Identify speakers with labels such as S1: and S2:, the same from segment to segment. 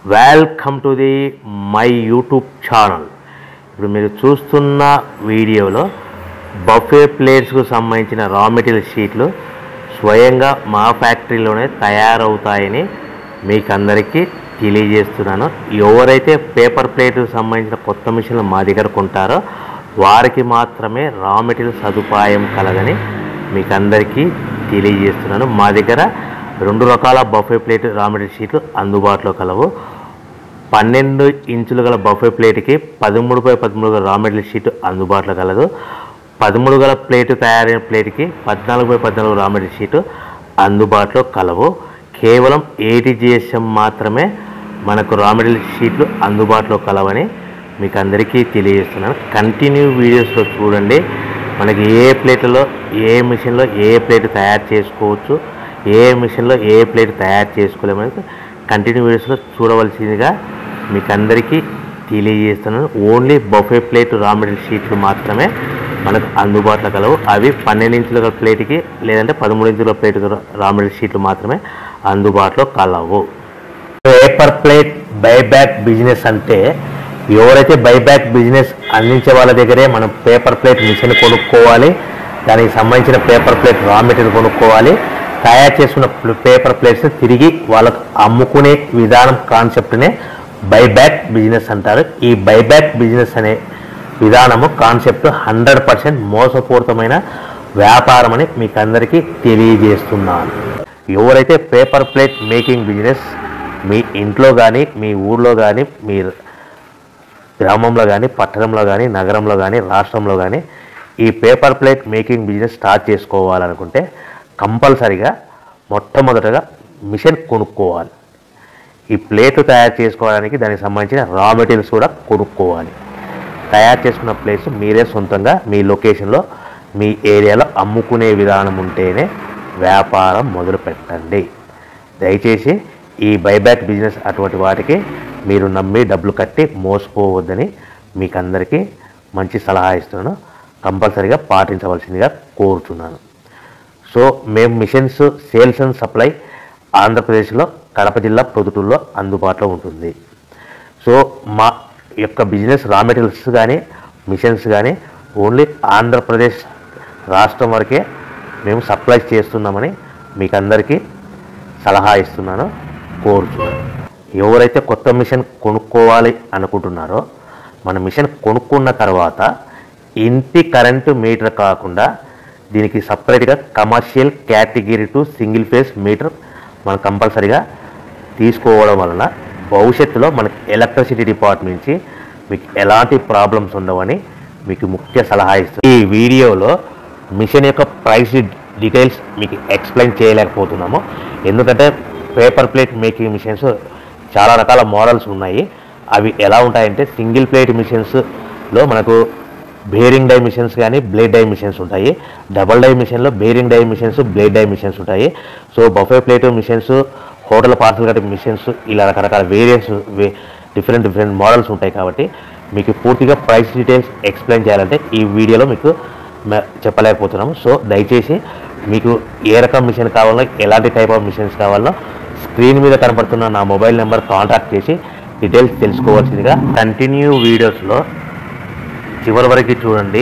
S1: welcome to the my YouTube channel ఇప్పుడు మీరు చూస్తున్న వీడియోలో బఫే ప్లేట్స్కు సంబంధించిన రా మెటీరియల్ షీట్లు స్వయంగా మా ఫ్యాక్టరీలోనే తయారవుతాయని మీకు అందరికీ తెలియజేస్తున్నాను ఎవరైతే పేపర్ ప్లేట్కు సంబంధించిన కొత్త మిషన్లు మా దగ్గర కొంటారో వారికి మాత్రమే రా మెటీరియల్ సదుపాయం కలదని మీకు అందరికీ తెలియజేస్తున్నాను మా దగ్గర రెండు రకాల బఫే ప్లేట్ రా మెటీరియల్ షీట్లు అందుబాటులో కలవు పన్నెండు ఇంచులు గల బఫే ప్లేట్కి పదమూడు బై పదమూడు గల రా మెటీరియల్ షీట్ అందుబాటులో కలదు పదమూడు గల ప్లేట్ తయారైన ప్లేట్కి పద్నాలుగు బై పద్నాలుగు రా మెటీరియల్ షీట్ అందుబాటులో కలవు కేవలం ఏటీ జిఎస్ఎం మాత్రమే మనకు రా మెటీరియల్ షీట్లు అందుబాటులో కలవని మీకు అందరికీ తెలియజేస్తున్నాను కంటిన్యూ వీడియోస్లో చూడండి మనకి ఏ ప్లేట్లలో ఏ మిషన్లో ఏ ప్లేట్ తయారు చేసుకోవచ్చు ఏ మిషన్లో ఏ ప్లేట్ తయారు చేసుకోలేమని కంటిన్యూ వీడియోస్లో చూడవలసిందిగా మీకు అందరికీ తెలియజేస్తున్నాను only buffet plate raw material షీట్లు మాత్రమే మనకు అందుబాటులో కలవు అవి పన్నెండు ఇంచుల గల ప్లేట్కి లేదంటే పదమూడు ఇంచుల ప్లేట్ రా మెటీరియల్ షీట్లు మాత్రమే అందుబాటులో కలవు పేపర్ ప్లేట్ బైబ్యాక్ బిజినెస్ అంటే ఎవరైతే బైబ్యాక్ బిజినెస్ అందించే వాళ్ళ దగ్గరే మనం పేపర్ ప్లేట్ మిషన్ కొనుక్కోవాలి దానికి సంబంధించిన పేపర్ ప్లేట్ రా మెటీరియల్ కొనుక్కోవాలి తయారు చేసుకున్న ప్ల- పేపర్ ప్లేట్స్ తిరిగి వాళ్ళకు అమ్ముకునే విధానం కాన్సెప్ట్నే బైబ్యాక్ బిజినెస్ అంటారు ఈ బైబ్యాక్ బిజినెస్ అనే విధానము కాన్సెప్ట్ హండ్రెడ్ పర్సెంట్ మోసపూరితమైన వ్యాపారం అని మీకు అందరికీ తెలియజేస్తున్నాను ఎవరైతే పేపర్ ప్లేట్ మేకింగ్ బిజినెస్ మీ ఇంట్లో కానీ మీ ఊర్లో కానీ మీ గ్రామంలో కానీ పట్టణంలో కానీ నగరంలో కానీ రాష్ట్రంలో కానీ ఈ paper plate making business start చేసుకోవాలనుకుంటే కంపల్సరిగా మొట్టమొదటగా మిషన్ కొనుక్కోవాలి ఈ ప్లేట్ తయారు చేసుకోవడానికి దానికి సంబంధించిన రా మెటీరియల్స్ కూడా కొనుక్కోవాలి తయారు చేసుకున్న ప్లేస్ మీరే సొంతంగా మీ లొకేషన్లో మీ ఏరియాలో అమ్ముకునే విధానం ఉంటేనే వ్యాపారం మొదలు పెట్టండి దయచేసి ఈ బైబ్యాక్ బిజినెస్ అటువంటి వాటికి మీరు నమ్మి డబ్బులు కట్టి మోసపోవద్దని మీకు అందరికీ మంచి సలహా ఇస్తున్నాను కంపల్సరీగా పాటించవలసిందిగా కోరుతున్నాను సో మేము మిషన్స్ సేల్స్ అండ్ సప్లై ఆంధ్రప్రదేశ్లో కడప జిల్లా ప్రొద్దుటూరులో అందుబాటులో ఉంటుంది సో మా యొక్క బిజినెస్ రా మెటీరియల్స్ కానీ మిషన్స్ కానీ ఓన్లీ ఆంధ్రప్రదేశ్ రాష్ట్రం వరకే మేము సప్లై చేస్తున్నామని మీకు అందరికీ సలహా ఇస్తున్నాను కోరుచున్నాను ఎవరైతే కొత్త మిషన్ కొనుక్కోవాలి అనుకుంటున్నారో మన మిషన్ కొనుక్కున్న తర్వాత ఇంటి కరెంటు మీటర్ కాకుండా దీనికి సపరేట్గా commercial category two single phase meter మనం కంపల్సరీగా తీసుకోవడం వలన భవిష్యత్తులో మనకి ఎలక్ట్రిసిటీ డిపార్ట్మెంట్ నుంచి మీకు ఎలాంటి ప్రాబ్లమ్స్ ఉండవని మీకు ముఖ్య సలహా ఇస్తుంది ఈ వీడియోలో మిషన్ యొక్క ప్రైస్ డీటెయిల్స్ మీకు ఎక్స్ప్లెయిన్ చేయలేకపోతున్నాము ఎందుకంటే పేపర్ ప్లేట్ మేకింగ్ మిషన్స్ చాలా రకాల మోడల్స్ ఉన్నాయి అవి ఎలా ఉంటాయంటే సింగిల్ ప్లేట్ మిషన్స్లో మనకు బేరింగ్ డై మిషన్స్ కానీ బ్లేడ్ డై మిషన్స్ ఉంటాయి డబల్ డై మిషన్లో bearing die machines blade die machines ఉంటాయి so buffet plate machines hotel parcel కట్టే మిషన్స్ ఇలా రకరకాల వేరియంట్స్ డిఫరెంట్ డిఫరెంట్ మోడల్స్ ఉంటాయి కాబట్టి మీకు పూర్తిగా ప్రైస్ డీటెయిల్స్ ఎక్స్ప్లెయిన్ చేయాలంటే ఈ వీడియోలో మీకు మ- చెప్పలేకపోతున్నాము సో దయచేసి మీకు ఏ రకం మిషన్ కావాలో ఎలాంటి టైప్ ఆఫ్ మిషన్స్ కావాలో స్క్రీన్ మీద కనపడుతున్న నా మొబైల్ నెంబర్ కాంటాక్ట్ చేసి డీటెయిల్స్ తెలుసుకోవాల్సిందిగా కంటిన్యూ వీడియోస్లో చివరి వరకు చూడండి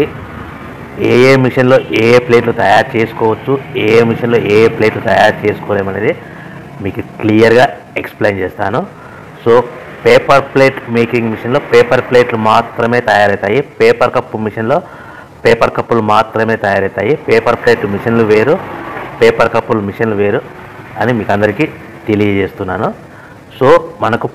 S1: ఏ ఏ మిషన్లో ఏ ఏ ప్లేట్లు తయారు చేసుకోవచ్చు ఏ ఏ మిషన్లో ఏ ఏ ప్లేట్లు తయారు చేసుకోలేమనేది మీకు క్లియర్గా ఎక్స్ప్లెయిన్ చేస్తాను సో పేపర్ ప్లేట్ మేకింగ్ మిషన్లో పేపర్ ప్లేట్లు మాత్రమే తయారవుతాయి పేపర్ కప్పు మిషన్లో పేపర్ కప్పులు మాత్రమే తయారవుతాయి పేపర్ ప్లేట్ మిషన్లు వేరు పేపర్ కప్పులు మిషన్లు వేరు అని మీకు అందరికీ తెలియజేస్తున్నాను సో మనకు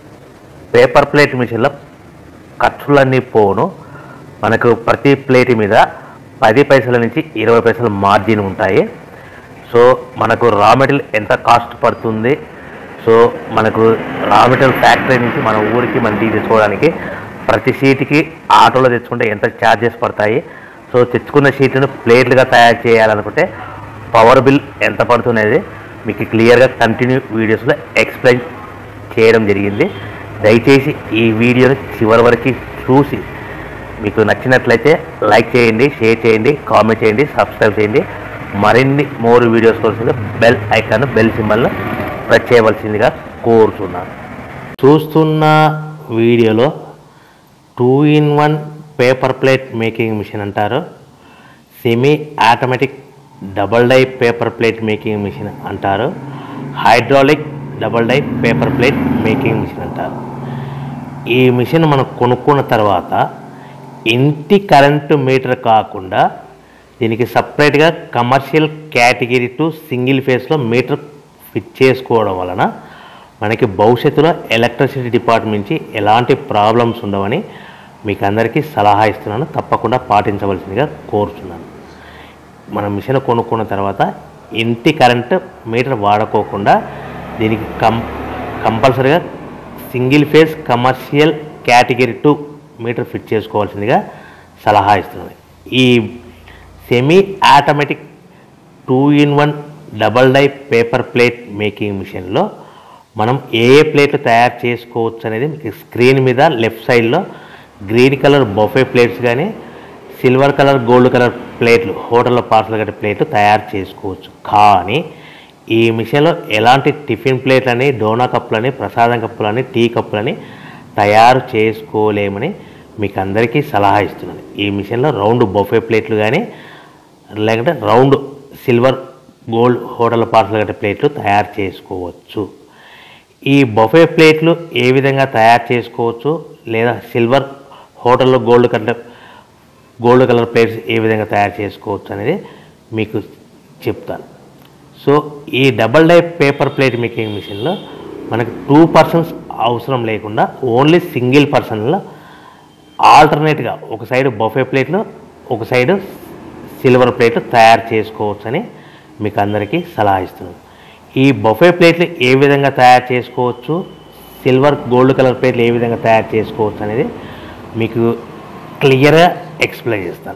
S1: పేపర్ ప్లేట్ మిషన్లో ఖర్చులన్నీ పోను మనకు ప్రతి ప్లేట్ మీద పది పైసల నుంచి ఇరవై పైసల మార్జిన్ ఉంటాయి సో మనకు రా మెటీరియల్ ఎంత కాస్ట్ పడుతుంది సో మనకు రా మెటీరియల్ ఫ్యాక్టరీ నుంచి మన ఊరికి మన ఇంటికి తెచ్చుకోవడానికి ప్రతి షీట్కి ఆటోలో తెచ్చుకుంటే ఎంత ఛార్జెస్ పడతాయి సో తెచ్చుకున్న షీట్లను ప్లేట్లుగా తయారు చేయాలనుకుంటే పవర్ బిల్ ఎంత పడుతున్నది మీకు క్లియర్గా కంటిన్యూ వీడియోస్లో ఎక్స్ప్లెయిన్ చేయడం జరిగింది దయచేసి ఈ వీడియోని చివరి వరకు చూసి మీకు నచ్చినట్లయితే లైక్ చేయండి షేర్ చేయండి కామెంట్ చేయండి సబ్స్క్రైబ్ చేయండి మరిన్ని మోర్ వీడియోస్ కోసం బెల్ ఐకాన్ బెల్ సింబల్ను ప్రెస్ చేయవలసిందిగా కోరుతున్నాను చూస్తున్న వీడియోలో two in one paper plate making machine అంటారు semi automatic double die paper plate making machine అంటారు hydraulic double die paper plate making machine అంటారు ఈ మిషన్ మనం కొనుక్కున్న తర్వాత ఇంటి కరెంటు మీటర్ కాకుండా దీనికి సపరేట్గా కమర్షియల్ కేటగిరీ టు సింగిల్ ఫేస్లో మీటర్ ఫిట్ చేసుకోవడం వలన మనకి భవిష్యత్తులో ఎలక్ట్రిసిటీ డిపార్ట్మెంట్ నుంచి ఎలాంటి ప్రాబ్లమ్స్ ఉండవని మీకు అందరికీ సలహా ఇస్తున్నాను తప్పకుండా పాటించవలసిందిగా కోరుతున్నాను మన మిషన్ కొనుక్కున్న తర్వాత ఇంటి కరెంట్ మీటర్ వాడుకోకుండా దీనికి కం కంపల్సరీగా single phase commercial category two meter fit చేసుకోవాల్సిందిగా సలహా ఇస్తున్నాను ఈ semi automatic two in one double die paper plate making మిషన్లో మనం ఏ ఏ ప్లేట్లు తయారు చేసుకోవచ్చు అనేది మీకు స్క్రీన్ మీద లెఫ్ట్ సైడ్లో గ్రీన్ కలర్ బొఫే ప్లేట్స్ కానీ సిల్వర్ కలర్ గోల్డ్ కలర్ ప్లేట్లు హోటల్లో పార్సల్ కట్టే ప్లేట్లు తయారు చేసుకోవచ్చు కానీ ఈ మిషన్లో ఎలాంటి టిఫిన్ ప్లేట్లని డోనా కప్పులని ప్రసాదం కప్పులని టీ కప్పులని తయారు చేసుకోలేమని మీకు అందరికీ సలహా ఇస్తున్నాను ఈ మిషన్లో రౌండ్ బొఫే ప్లేట్లు కానీ లేకుంటే round silver gold hotel parcel కట్టే ప్లేట్లు తయారు చేసుకోవచ్చు ఈ బొఫే ప్లేట్లు ఏ విధంగా తయారు చేసుకోవచ్చు లేదా సిల్వర్ హోటల్లో gold colour gold colour plates ఏ విధంగా తయారు చేసుకోవచ్చు అనేది మీకు చెప్తాను సో ఈ double die paper plate making మిషన్లో మనకు టూ పర్సన్స్ అవసరం లేకుండా ఓన్లీ సింగిల్ పర్సన్లో ఆల్టర్నేట్గా ఒక సైడ్ బఫే ప్లేట్లు ఒక సైడ్ సిల్వర్ ప్లేట్లు తయారు చేసుకోవచ్చని మీకు అందరికీ సలహా ఇస్తున్నాను ఈ బఫే ప్లేట్లు ఏ విధంగా తయారు చేసుకోవచ్చు సిల్వర్ గోల్డ్ కలర్ ప్లేట్లు ఏ విధంగా తయారు చేసుకోవచ్చు అనేది మీకు క్లియర్గా ఎక్స్ప్లెయిన్ చేస్తాను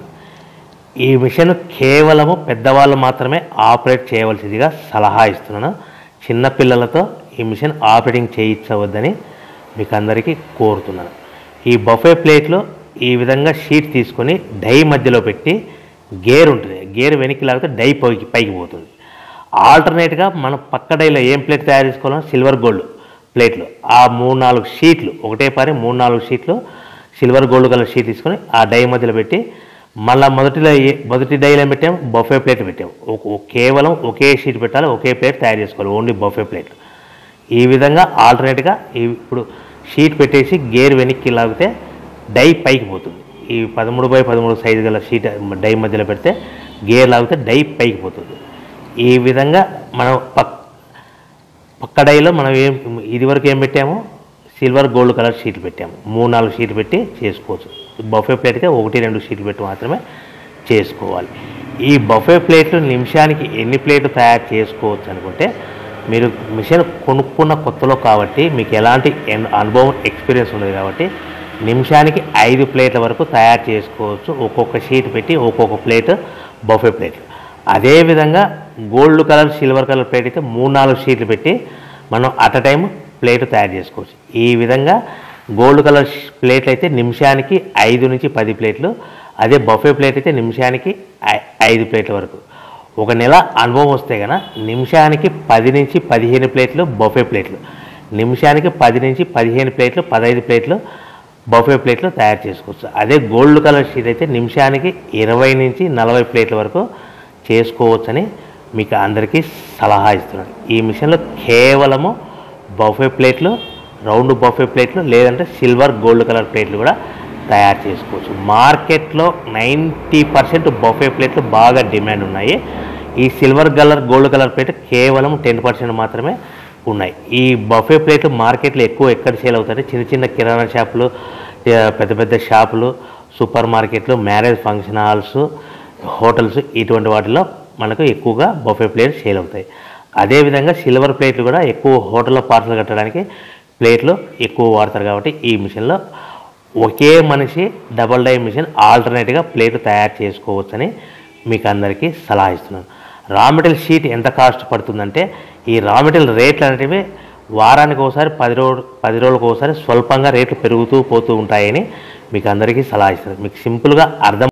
S1: ఈ మిషన్ కేవలము పెద్దవాళ్ళు మాత్రమే ఆపరేట్ చేయవలసిందిగా సలహా ఇస్తున్నాను చిన్నపిల్లలతో ఈ మిషన్ ఆపరేటింగ్ చేయించవద్దని మీకు అందరికీ కోరుతున్నాను ఈ బఫే ప్లేట్లో ఈ విధంగా షీట్ తీసుకొని డై మధ్యలో పెట్టి గేర్ ఉంటుంది గేర్ వెనక్కి లాగితే డై పైకి పైకి పోతుంది ఆల్టర్నేట్గా మనం పక్క డైలో ఏం ప్లేట్ తయారు చేసుకోవాలో సిల్వర్ గోల్డ్ ప్లేట్లు ఆ మూడు నాలుగు షీట్లు ఒకటే పారి మూడు నాలుగు షీట్లు సిల్వర్ గోల్డ్ కలర్ షీట్ తీసుకొని ఆ డై మధ్యలో పెట్టి మళ్ళీ మొదటిలో ఏ- మొదటి డైలో ఏం పెట్టాం బఫే ప్లేట్ పెట్టాం ఒక- ఒక- కేవలం ఒకే షీట్ పెట్టాలి ఒకే ప్లేట్ తయారు చేసుకోవాలి ఓన్లీ బఫే ప్లేట్ ఈ విధంగా ఆల్టర్నేట్గా ఇప్పుడు షీట్ పెట్టేసి గేర్ వెనక్కి లాగితే డై పైకి పోతుంది ఈ పదమూడు బై పదమూడు సైజు గల షీట్ డై మధ్యలో పెడితే గేర్ లాగితే డై పైకి పోతుంది ఈ విధంగా మనం పక్ పక్క డైలో మనం ఏం ఇదివరకు ఏం పెట్టాము సిల్వర్ గోల్డ్ కలర్ షీట్లు పెట్టాము మూడు నాలుగు షీట్లు పెట్టి చేసుకోవచ్చు బఫే ప్లేట్గా ఒకటి రెండు షీట్లు పెట్టి మాత్రమే చేసుకోవాలి ఈ బఫే ప్లేట్లు నిమిషానికి ఎన్ని ప్లేట్లు తయారు చేసుకోవచ్చు అనుకుంటే మీరు మిషన్ కొనుక్కున్న కొత్తలో కాబట్టి మీకు ఎలాంటి ఎన్- అనుభవం ఎక్స్పీరియన్స్ ఉండదు కాబట్టి నిమిషానికి ఐదు ప్లేట్ల వరకు తయారు చేసుకోవచ్చు ఒక్కొక్క షీట్ పెట్టి ఒక్కొక్క ప్లేట్ బఫే ప్లేట్ అదేవిధంగా gold colour silver colour plate అయితే మూడు నాలుగు షీట్లు పెట్టి మనం అట్ అ టైం ప్లేట్ తయారు చేసుకోవచ్చు ఈ విధంగా గోల్డ్ కలర్ ష్- ప్లేట్లు అయితే నిమిషానికి ఐదు నుంచి పది ప్లేట్లు అదే బఫే ప్లేట్ అయితే నిమిషానికి ఐ- ఐదు ప్లేట్ల వరకు ఒక నెల అనుభవం వస్తే కనుక నిమిషానికి పది నుంచి పదిహేను ప్లేట్లు బఫే ప్లేట్లు నిమిషానికి పది నుంచి పదిహేను ప్లేట్లు పదహైదు ప్లేట్లు బఫే ప్లేట్లు తయారు చేసుకోవచ్చు అదే గోల్డ్ కలర్ షీట్ అయితే నిమిషానికి ఇరవై నుంచి నలభై ప్లేట్ల వరకు చేసుకోవచ్చని మీకు అందరికీ సలహా ఇస్తున్నాను ఈ మిషన్లో కేవలము బఫే ప్లేట్లు రౌండ్ బఫే ప్లేట్లు లేదంటే సిల్వర్ గోల్డ్ కలర్ ప్లేట్లు కూడా తయారు చేసుకోవచ్చు మార్కెట్లో నైంటీ పర్సెంట్ బఫే ప్లేట్లు బాగా డిమాండ్ ఉన్నాయి ఈ silver colour gold colour plate కేవలం టెన్ పర్సెంట్ మాత్రమే ఉన్నాయి ఈ బఫే ప్లేట్లు మార్కెట్లో ఎక్కువ ఎక్కడ సేల్ అవుతాయి చిన్న చిన్న కిరాణా షాపులు ఆ, పెద్ద పెద్ద షాపులు సూపర్ మార్కెట్లు మ్యారేజ్ ఫంక్షన్ హాల్స్ హోటల్స్ ఇటువంటి వాటిలో మనకు ఎక్కువగా బఫే ప్లేట్స్ సేల్ అవుతాయి అదేవిధంగా సిల్వర్ ప్లేట్లు కూడా ఎక్కువ హోటల్లో పార్సల్ కట్టడానికి ప్లేట్లు ఎక్కువ వాడతారు కాబట్టి ఈ మిషన్లో ఒకే మనిషి డబల్ డై మిషన్ ఆల్టర్నేట్గా ప్లేట్ తయారు చేసుకోవచ్చని మీకు అందరికీ సలహా ఇస్తున్నాను రా మెటీరియల్ షీట్ ఎంత కాస్ట్ పడుతుందంటే ఈ రా మెటీరియల్ రేట్లు అనేటివి వారానికి ఒకసారి పది రోజు పది రోజులకు ఒకసారి స్వల్పంగా రేట్లు పెరుగుతూ పోతూ ఉంటాయని మీకు అందరికీ సలహా ఇస్తున్నాను మీకు సింపుల్గా అర్థం